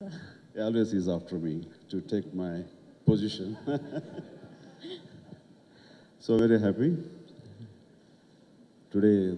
He always is after me to take my position. so very happy. Today,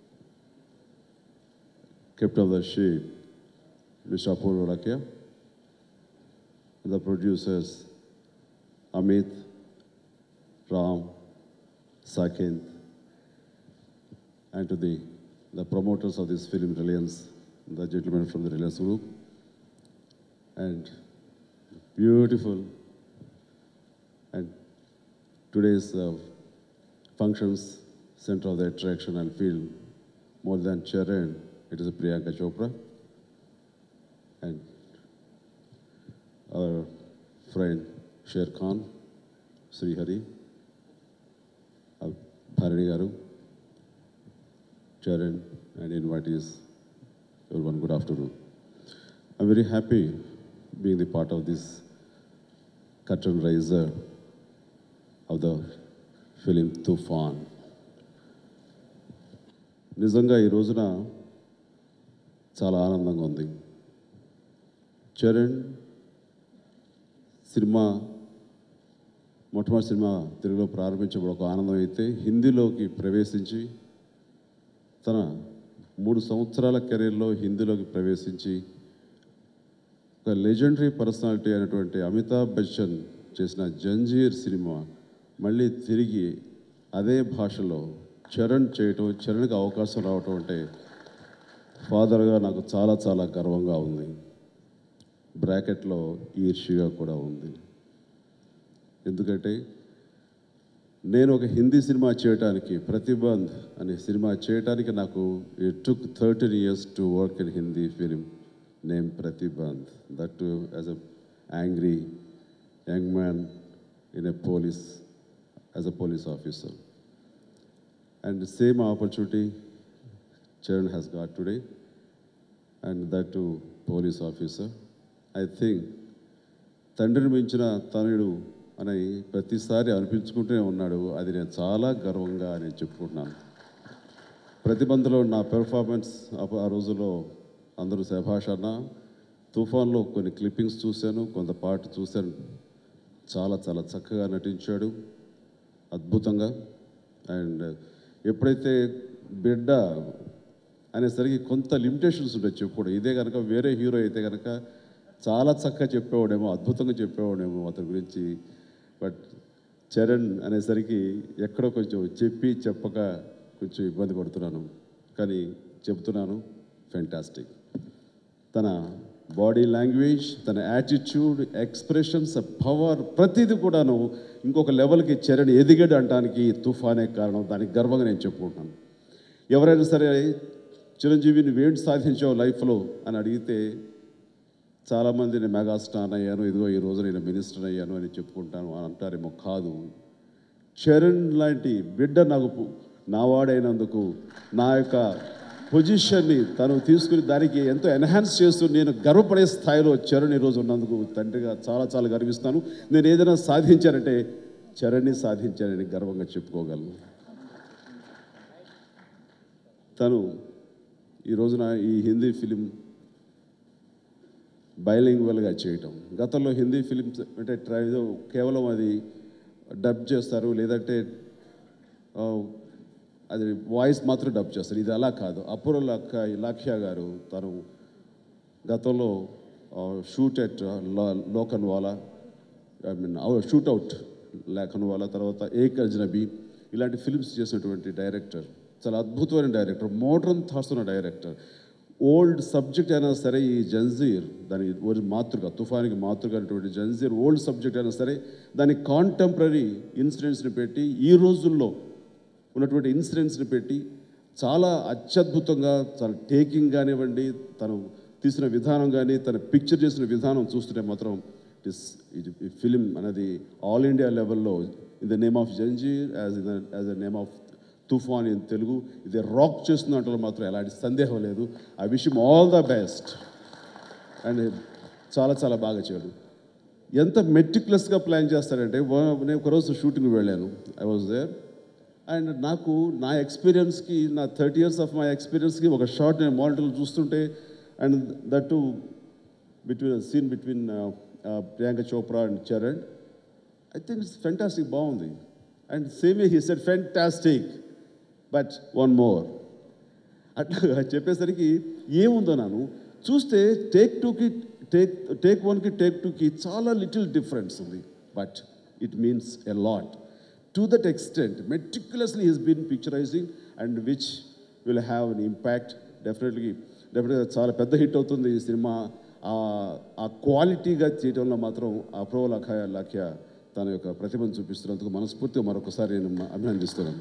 kept of the ship, Mr. Apurva Rakia, and the producers, Amit, Ram, Sakint, and to the, the promoters of this film, Reliance, the gentlemen from the Reliance Group, and beautiful and today's uh, functions center of the attraction and feel more than Charan, it is Priyanka Chopra and our friend Sher Khan, Sri Hari, uh, Bharani Garu, Charan, and invitees. Everyone, good afternoon. I'm very happy being the part of this curtain raiser of the film Tufan. నిజంగా ఈ రోజున చాలా ఆనందంగా ఉంది Charan cinema మొట్టమొదటి cinema తెలుగులో ప్రారంభించబడి ఒక ఆనందం అయితే హిందీలోకి ప్రవేశించి తన మూడు సంవత్సరాల కెరీర్లో హిందీలోకి ప్రవేశించి ఒక లెజెండరీ పర్సనాలిటీ అయినటువంటి అమితాబ్ బచ్చన్ చేసిన జంజీర్ సినిమా మళ్ళీ తిరిగి అదే భాషలో చరణ్ చేయటం చరణ్కి అవకాశం రావటం అంటే ఫాదర్గా నాకు చాలా చాలా గర్వంగా ఉంది బ్రాకెట్లో ఈర్ష్యగా కూడా ఉంది ఎందుకంటే నేను ఒక హిందీ సినిమా చేయడానికి ప్రతిబంధ్ అనే సినిమా చేయడానికి నాకు it took thirteen years to work in Hindi film name Pratibandh that as a angry young man in a police as a police officer and same opportunity Charan has got today and that to police officer I think తండ్రిని మించిన తనయుడు అని ప్రతిసారి అనిపించుకుంటూనే ఉన్నాడు అది నేను చాలా గర్వంగా నేను చెప్పుకుంటున్నాను ప్రతిబంధలో నా పెర్ఫార్మెన్స్ ఆ రోజుల్లో అందరూ శభాష్ అన్న తుఫాన్లో కొన్ని క్లిప్పింగ్స్ చూశాను కొంత పాట చూశాను చాలా చాలా చక్కగా నటించాడు అద్భుతంగా అండ్ ఎప్పుడైతే బిడ్డ అనేసరికి కొంత లిమిటేషన్స్ ఉంటాయి చెప్పుకోవడం ఇదే కనుక వేరే హీరో అయితే కనుక చాలా చక్కగా చెప్పేవాడేమో అద్భుతంగా చెప్పేవాడేమో అతని గురించి బట్ చరణ్ అనేసరికి ఎక్కడో కొంచెం చెప్పి చెప్పక కొంచెం ఇబ్బంది పడుతున్నాను కానీ చెప్తున్నాను ఫెంటాస్టిక్ తన బాడీ లాంగ్వేజ్ తన యాటిట్యూడ్ ఎక్స్ప్రెషన్స్ పవర్ ప్రతిదీ కూడాను ఇంకొక లెవెల్కి చరణ్ ఎదిగాడు అంటానికి తుఫానే కారణం దానికి గర్వంగా నేను చెప్పుకుంటున్నాను ఎవరైనా సరే చిరంజీవి నువ్వేంటి సాధించావు లైఫ్లో అని అడిగితే చాలామంది నేను మెగాస్టార్ అయ్యాను ఇదిగో ఈ రోజు నేను మినిస్టర్ అయ్యాను అని చెప్పుకుంటాను అని అంటారేమో కాదు చరణ్ లాంటి బిడ్డ నాకు పు- నావాడైనందుకు నా యొక్క పొజిషన్ని తను తీసుకుని దానికి ఎంతో ఎన్హాన్స్ చేస్తూ నేను గర్వపడే స్థాయిలో చరణ్ ఈరోజు ఉన్నందుకు తండ్రిగా చాలా చాలా గర్విస్తాను నేను ఏదైనా సాధించానంటే చరణ్ని సాధించానని గర్వంగా చెప్పుకోగలను తను ఈ రోజున ఈ హిందీ ఫిలిం బైలింగ్వల్గా చేయటం గతంలో హిందీ ఫిలిమ్స్ అంటే ట్రై కేవలం అది డబ్ చేస్తారు లేదంటే ఆ, అది వాయిస్ మాత్రం డబ్ చేస్తారు ఇది అలా కాదు అపూర్వ లక్క లాఖ్యా గారు తను గతంలో shoot at Lokhandwala I mean shoot out Lokhandwala తర్వాత ఏక్ అజ్నబీ ఇలాంటి ఫిల్మ్స్ చేసినటువంటి డైరెక్టర్ చాలా అద్భుతమైన డైరెక్టర్ మోడర్న్ థాట్స్ ఉన్న డైరెక్టర్ ఓల్డ్ సబ్జెక్ట్ అయినా సరే ఈ జంజీర్ దాని ఓరి మాతృక తుఫానికి మాతృక అనేటువంటి జంజీర్ ఓల్డ్ సబ్జెక్ట్ అయినా సరే దాని కాంటెంపరీ ఇన్సిడెంట్స్ని పెట్టి ఈ రోజుల్లో ఉన్నటువంటి ఇన్సిడెంట్స్ని పెట్టి చాలా అత్యద్భుతంగా తన టేకింగ్ కానివ్వండి తను తీసిన విధానం కానీ తన పిక్చర్ చేసిన విధానం చూస్తుంటే మాత్రం ఇట్ ఇస్ ఈ ఫిలిం అనేది ఆల్ ఇండియా లెవెల్లో in the name of Zanjeer as in as the name of Toofan in Telugu ఇది రాక్ చేస్తున్నట్లు మాత్రం ఎలాంటి సందేహం లేదు I wish all the best and చాలా చాలా బాగా చేయడు ఎంత మెటిక్యులస్గా ప్లాన్ చేస్తారంటే వా- నేను ఒకరోజు షూటింగ్ వెళ్ళాను ఐ వాజ్ దేర్ అండ్ నాకు నా ఎక్స్పీరియన్స్కి నా థర్టీ ఇయర్స్ ఆఫ్ మై ఎక్స్పీరియన్స్కి ఒక షార్ట్ నేను మానిటర్లో చూస్తుంటే and that between scene between Priyanka Chopra and Charan I think it's fantastic బాగుంది and same he said fantastic but one more అట్లా చెప్పేసరికి ఏముందో నాను చూస్తే టేక్ టూకి టేక్ టేక్ వన్కి టేక్ టూకి చాలా లిటిల్ డిఫరెన్స్ ఉంది but it means a lot to that extent meticulously he's been picturising and which will have an impact definitely డెఫినెట్గా చాలా పెద్ద హిట్ అవుతుంది ఈ సినిమా ఆ- ఆ క్వాలిటీగా చేయడంలో మాత్రం అప్రో లఖ లఖ్య తన యొక్క ప్రతిభను చూపిస్తున్నందుకు మనస్ఫూర్తిగా మరొకసారి నేను అభినందిస్తున్నాను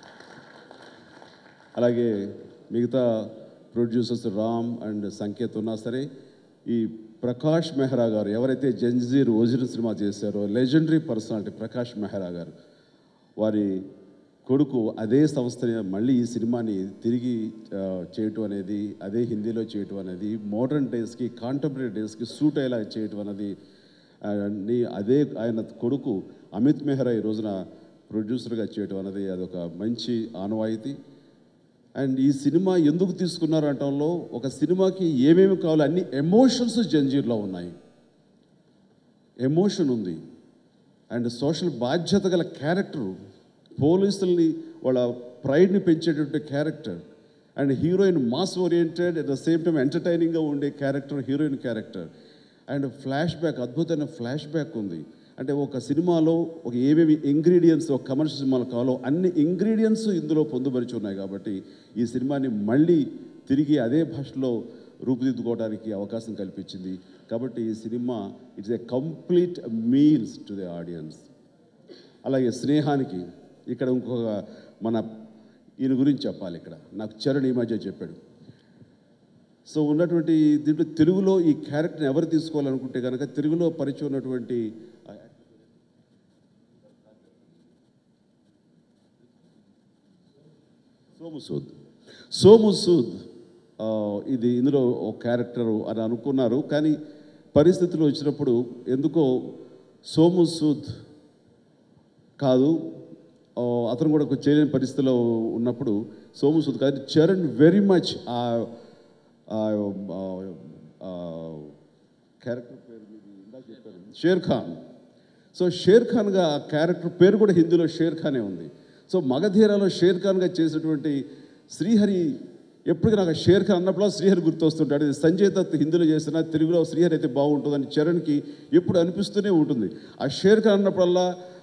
అలాగే మిగతా ప్రొడ్యూసర్స్ రామ్ అండ్ సంకేత్ ఉన్నా సరే ఈ ప్రకాష్ మెహ్రా గారు ఎవరైతే జంజీర్ ఒరిజినల్ సినిమా చేశారో లెజెండరీ పర్సనాలిటీ ప్రకాష్ మెహ్రా గారు వారి కొడుకు అదే సంస్థని మళ్ళీ ఈ సినిమాని తిరిగి ఆ, చేయటం అనేది అదే హిందీలో చేయటం అనేది మోడర్న్ డేస్కి కాంటెంపరీ డేస్కి సూట్ అయ్యేలా చేయటం అనేది అన్ని అదే ఆయన కొడుకు అమిత్ మెహ్రా ఈ రోజున ప్రొడ్యూసర్గా చేయటం అనేది అదొక మంచి ఆనవాయితీ అండ్ ఈ సినిమా ఎందుకు తీసుకున్నారు అనటంలో ఒక సినిమాకి ఏమేమి కావాలో అన్ని ఎమోషన్స్ జంజీర్లో ఉన్నాయి ఎమోషన్ ఉంది అండ్ సోషల్ బాధ్యత గల క్యారెక్టర్ పోలీసుల్ని వాళ్ళ ప్రైడ్ని పెంచేటటువంటి character and heroine mass oriented at the same time ఎంటర్టైనింగ్గా ఉండే character heroine character and flashback అద్భుతమైన ఫ్లాష్ బ్యాక్ ఉంది అంటే ఒక సినిమాలో ఒక ఏమేమి ఇంగ్రీడియంట్స్ ఒక కమర్షియల్ సినిమాలు కావాలో అన్ని ఇంగ్రీడియంట్స్ ఇందులో పొందుపరిచి ఉన్నాయి కాబట్టి ఈ సినిమాని మళ్ళీ తిరిగి అదే భాషలో రూపుదిద్దుకోవడానికి అవకాశం కల్పించింది కాబట్టి ఈ సినిమా it's a complete meals to the audience అలాగే స్నేహానికి ఇక్కడ ఇంకొక మన ఈయన గురించి చెప్పాలి ఇక్కడ నాకు చరణ్ ఈ మధ్య చెప్పాడు సో ఉన్నటువంటి దీంట్లో తెలుగులో ఈ క్యారెక్టర్ని ఎవరు తీసుకోవాలనుకుంటే కనుక తెలుగులో పరిచయం ఉన్నటువంటి ఆ సోము సూద్ సోము సూద్ ఆ, ఇది ఇందులో ఒక క్యారెక్టర్ అని అనుకున్నారు కానీ పరిస్థితులు వచ్చినప్పుడు ఎందుకో సోము సూద్ కాదు ఆ, అతను కూడా కొంచెం చేయలేని పరిస్థితిలో ఉన్నప్పుడు సోము సూద్ కాదు చరణ్ వెరీ మచ్ ఆ క్యారెక్టర్ పేరు మీది ఇందాక చెప్పారు షేర్ ఖాన్ సో షేర్ ఖాన్గా ఆ క్యారెక్టర్ పేరు కూడా హిందీలో షేర్ ఖానే ఉంది సో మగధీరాలో షేర్ ఖాన్గా చేసినటువంటి శ్రీహరి ఎప్పటికీ నాకు ఆ షేర్ ఖాన్ అన్నప్పుడు శ్రీహరి గుర్తొస్తుంటాడు ఇది సంజయ్ దత్ హిందీలో చేసిన తెలుగులో శ్రీహరి అయితే బాగుంటుందని చరణ్కి ఎప్పుడు అనిపిస్తూనే ఉంటుంది ఆ షేర్ ఖాన్ అన్నప్పుడల్లా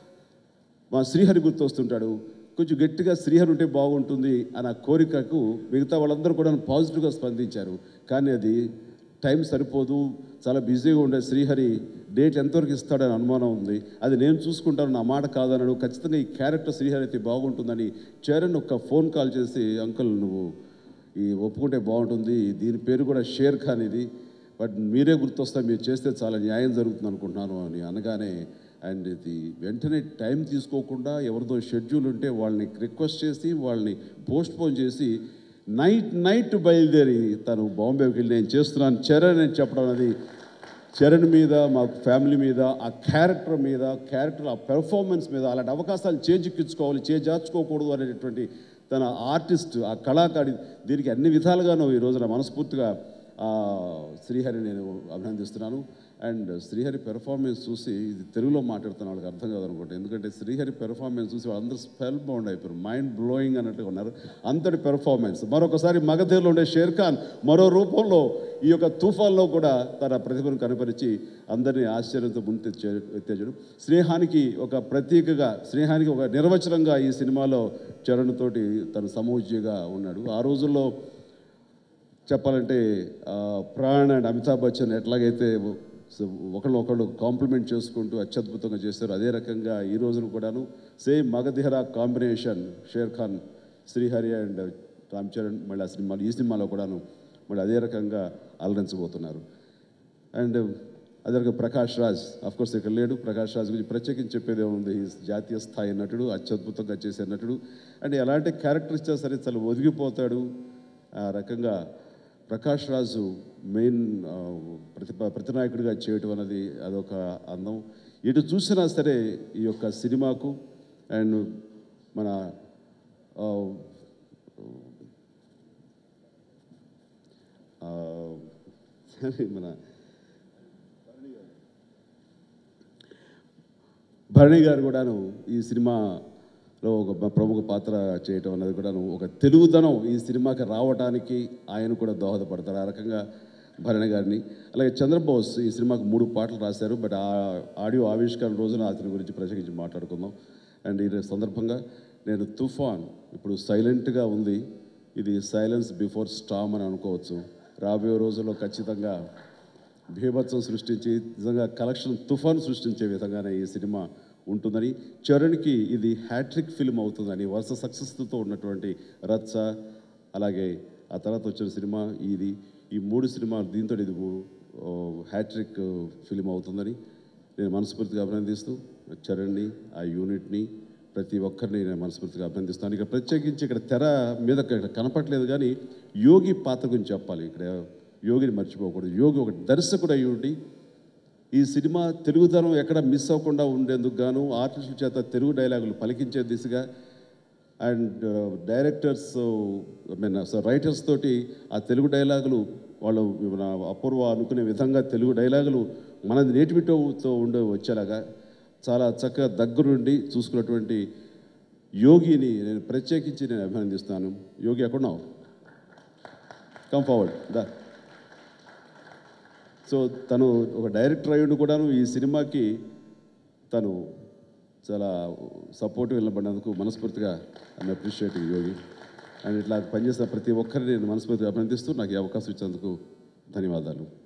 మా శ్రీహరి గుర్తొస్తుంటాడు కొంచెం గట్టిగా శ్రీహరి ఉంటే బాగుంటుంది అన్న కోరికకు మిగతా వాళ్ళందరూ కూడా పాజిటివ్గా స్పందించారు కానీ అది టైం సరిపోదు చాలా బిజీగా ఉండే శ్రీహరి డేట్ ఎంతవరకు ఇస్తాడని అనుమానం ఉంది అది నేను చూసుకుంటాను నా మాట కాదన్నాడు ఖచ్చితంగా ఈ క్యారెక్టర్ శ్రీహరి అయితే బాగుంటుందని చరణ్ ఒక ఫోన్ కాల్ చేసి అంకుల్ నువ్వు ఈ ఒప్పుకుంటే బాగుంటుంది దీని పేరు కూడా షేర్ ఖాన్ ఇది బట్ మీరే గుర్తొస్తా మీరు చేస్తే చాలా న్యాయం జరుగుతుంది అనుకుంటున్నాను అని అనగానే అండ్ ఇది వెంటనే టైం తీసుకోకుండా ఎవరిదో షెడ్యూల్ ఉంటే వాళ్ళని రిక్వెస్ట్ చేసి వాళ్ళని పోస్ట్ పోన్ చేసి నైట్ నైట్ బయలుదేరి తను బాంబేకి వెళ్ళి నేను చేస్తున్నాను చరణ్ అని చెప్పడం అనేది చరణ్ మీద మా ఫ్యామిలీ మీద ఆ క్యారెక్టర్ మీద క్యారెక్టర్ ఆ పెర్ఫార్మెన్స్ మీద అలాంటి అవకాశాలు చేజిక్కించుకోవాలి చేజార్చుకోకూడదు అనేటటువంటి తన ఆర్టిస్ట్ ఆ కళాకారి దీనికి అన్ని విధాలుగాను ఈ రోజున మనస్ఫూర్తిగా ఆ, శ్రీహరి నేను అభినందిస్తున్నాను అండ్ శ్రీహరి పెర్ఫార్మెన్స్ చూసి ఇది తెలుగులో మాట్లాడుతున్న వాళ్ళకి అర్థం కాదనుకుంటా ఎందుకంటే శ్రీహరి పెర్ఫార్మెన్స్ చూసి వాళ్ళందరూ స్పెల్ బౌండ్ అయిపోయారు మైండ్ బ్లోయింగ్ అన్నట్టుగా ఉన్నారు అంతటి పెర్ఫార్మెన్స్ మరొకసారి మగధీరలో ఉండే షేర్ ఖాన్ మరో రూపంలో ఈ యొక్క తుఫాన్లో కూడా తన ప్రతిభను కనపరిచి అందరినీ ఆశ్చర్యంతో ముందు ఎత్తేజడు స్నేహానికి ఒక ప్రతీకగా స్నేహానికి ఒక నిర్వచనంగా ఈ సినిమాలో చరణ్ తోటి తను సమూజ్జిగా ఉన్నాడు ఆ రోజుల్లో చెప్పాలంటే ఆ, ప్రాణ్ అండ్ అమితాబ్ బచ్చన్ ఎట్లాగైతే ఒకళ్ళు ఒకళ్ళు కాంప్లిమెంట్ చేసుకుంటూ అత్యద్భుతంగా చేశారు అదే రకంగా ఈ రోజున కూడాను same Magadheera combination Sher Khan Srihari and Ram Charan మళ్ళీ ఆ సినిమాలో ఈ సినిమాలో కూడాను మళ్ళీ అదే రకంగా అలరించబోతున్నారు అండ్ అదే రకంగా ప్రకాష్ రాజ్ అఫ్ కోర్స్ ఇక్కడ లేడు ప్రకాష్ రాజ్ గురించి ప్రత్యేకించి చెప్పేదే ఉంది ఈ జాతీయ స్థాయి నటుడు అత్యద్భుతంగా చేసే నటుడు అండ్ ఎలాంటి క్యారెక్టర్ ఇచ్చినా సరే చాలా ఒదిగిపోతాడు ఆ రకంగా ప్రకాష్ రాజు మెయిన్ ఆ, ప్రతిభ ప్రతినాయకుడిగా చేయటం అనేది అదొక అందం ఎటు చూసినా సరే ఈ యొక్క సినిమాకు అండ్ మన ఆ, ఆ, సరే మన భరణి గారు కూడాను ఈ సినిమాలో ఒక ప్రముఖ పాత్ర చేయటం అనేది కూడాను ఒక తెలుగుదనం ఈ సినిమాకి రావడానికి ఆయన కూడా దోహదపడతారు ఆ రకంగా భరణి గారిని అలాగే చంద్రబోస్ ఈ సినిమాకు మూడు పాటలు రాశారు బట్ ఆ ఆడియో ఆవిష్కరణ రోజున అతని గురించి ప్రత్యేకించి మాట్లాడుకుందాం అండ్ ఈ సందర్భంగా నేను తుఫాన్ ఇప్పుడు సైలెంట్గా ఉంది ఇది సైలెన్స్ బిఫోర్ స్టామ్ అని అనుకోవచ్చు రాబోయే రోజుల్లో ఖచ్చితంగా భీభత్సం సృష్టించి నిజంగా కలెక్షన్ తుఫాన్ సృష్టించే విధంగానే ఈ సినిమా ఉంటుందని చరణ్కి ఇది హ్యాట్రిక్ ఫిల్మ్ అవుతుందని వరుస సక్సెస్తో ఉన్నటువంటి రచ్చ అలాగే ఆ తర్వాత వచ్చిన సినిమా ఇది ఈ మూడు సినిమాలు దీంతో ఇది హ్యాట్రిక్ ఫిల్మ్ అవుతుందని నేను మనస్ఫూర్తిగా అభినందిస్తూ చరణ్ని ఆ యూనిట్ని ప్రతి ఒక్కరిని నేను మనస్ఫూర్తిగా అభినందిస్తాను ఇక్కడ ప్రత్యేకించి ఇక్కడ తెర మీద ఇక్కడ కనపట్లేదు కానీ యోగి పాత్ర గురించి చెప్పాలి ఇక్కడ యోగిని మర్చిపోకూడదు యోగి ఒక దర్శకుడు అయి ఉండి ఈ సినిమా తెలుగుతనం ఎక్కడ మిస్ అవ్వకుండా ఉండేందుకు గాను ఆర్టిస్టుల చేత తెలుగు డైలాగులు పలికించే దిశగా and directors I mean writers తోటి ఆ తెలుగు డైలాగులు వాళ్ళు మన అపూర్వ అనుకునే విధంగా తెలుగు డైలాగులు మన నేటివిటీతో ఉండే వచ్చేలాగా చాలా చక్కగా దగ్గరుండి చూసుకున్నటువంటి యోగిని నేను ప్రత్యేకించి నేను అభినందిస్తాను యోగి ఎక్కడున్నావు కమ్ ఫార్వర్డ్ దా సో తను ఒక డైరెక్టర్ అయ్యుండి కూడాను ఈ సినిమాకి తను చాలా సపోర్టివ్ నిలబడినందుకు మనస్ఫూర్తిగా ఐఎమ్ అప్రిషియేటింగ్ యోగి అండ్ ఇట్లా పనిచేసిన ప్రతి ఒక్కరిని నేను మనస్ఫూర్తిగా అభినందిస్తూ నాకు ఈ అవకాశం ఇచ్చినందుకు ధన్యవాదాలు